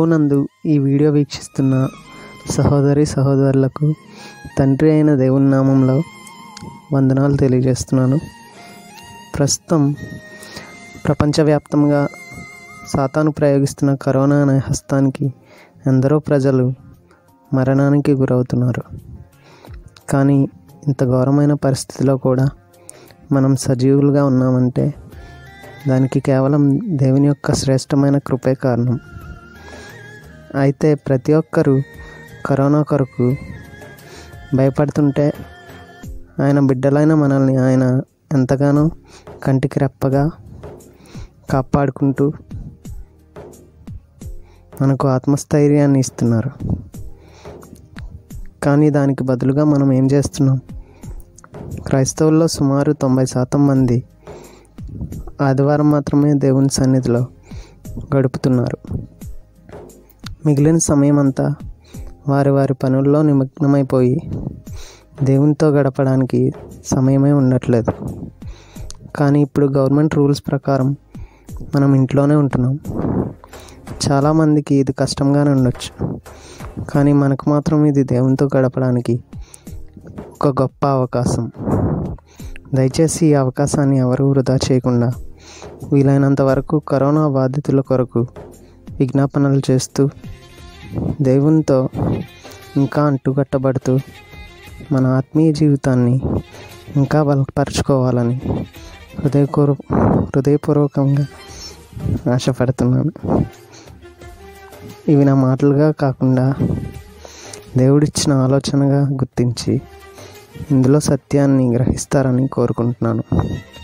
ప్రభువునందు ఈ వీడియో వీక్షిస్తున్న సహోదరి సహోదరులకు తండ్రి అయిన దేవుని నామంలో వందనాలు తెలియజేస్తున్నాను ప్రస్తుతం ప్రపంచవ్యాప్తంగా సాతాను ప్రయోగిస్తున్న కరోనా అనే హస్తానికి ఎందరో ప్రజలు మరణానికి గురవుతున్నారు కానీ ఇంత ఘోరమైన పరిస్థితిలో కూడా మనం సజీవులుగా ఉన్నామంటే దానికి కేవలం దేవుని యొక్క శ్రేష్టమైన కృపే కారణం అయితే ప్రతి ఒక్కరూ కరోనా కొరకు భయపడుతుంటే ఆయన బిడ్డలైన మనల్ని ఆయన ఎంతగానో కంటికి రెప్పగా కాపాడుకుంటూ మనకు ఆత్మస్థైర్యాన్ని ఇస్తున్నారు కానీ దానికి బదులుగా మనం ఏం చేస్తున్నాం క్రైస్తవుల్లో సుమారు తొంభై శాతం మంది ఆదివారం మాత్రమే దేవుని సన్నిధిలో గడుపుతున్నారు మిగిలిన సమయం అంతా వారి వారి పనుల్లో నిమగ్నమైపోయి దేవునితో గడపడానికి సమయమే ఉండట్లేదు కానీ ఇప్పుడు గవర్నమెంట్ రూల్స్ ప్రకారం మనం ఇంట్లోనే ఉంటున్నాం చాలామందికి ఇది కష్టంగానే ఉండొచ్చు కానీ మనకు మాత్రం ఇది దేవునితో గడపడానికి ఒక గొప్ప అవకాశం దయచేసి ఈ అవకాశాన్ని ఎవరు వృధా చేయకుండా వీలైనంత వరకు కరోనా బాధితుల కొరకు విజ్ఞాపనలు చేస్తూ దేవునితో ఇంకా అంటుకట్టబడుతూ మన ఆత్మీయ జీవితాన్ని ఇంకా బలపరుచుకోవాలని హృదయపూర్వ హృదయపూర్వకంగా ఆశపడుతున్నాను ఇవి నా మాటలుగా కాకుండా దేవుడిచ్చిన ఆలోచనగా గుర్తించి ఇందులో సత్యాన్ని గ్రహిస్తారని కోరుకుంటున్నాను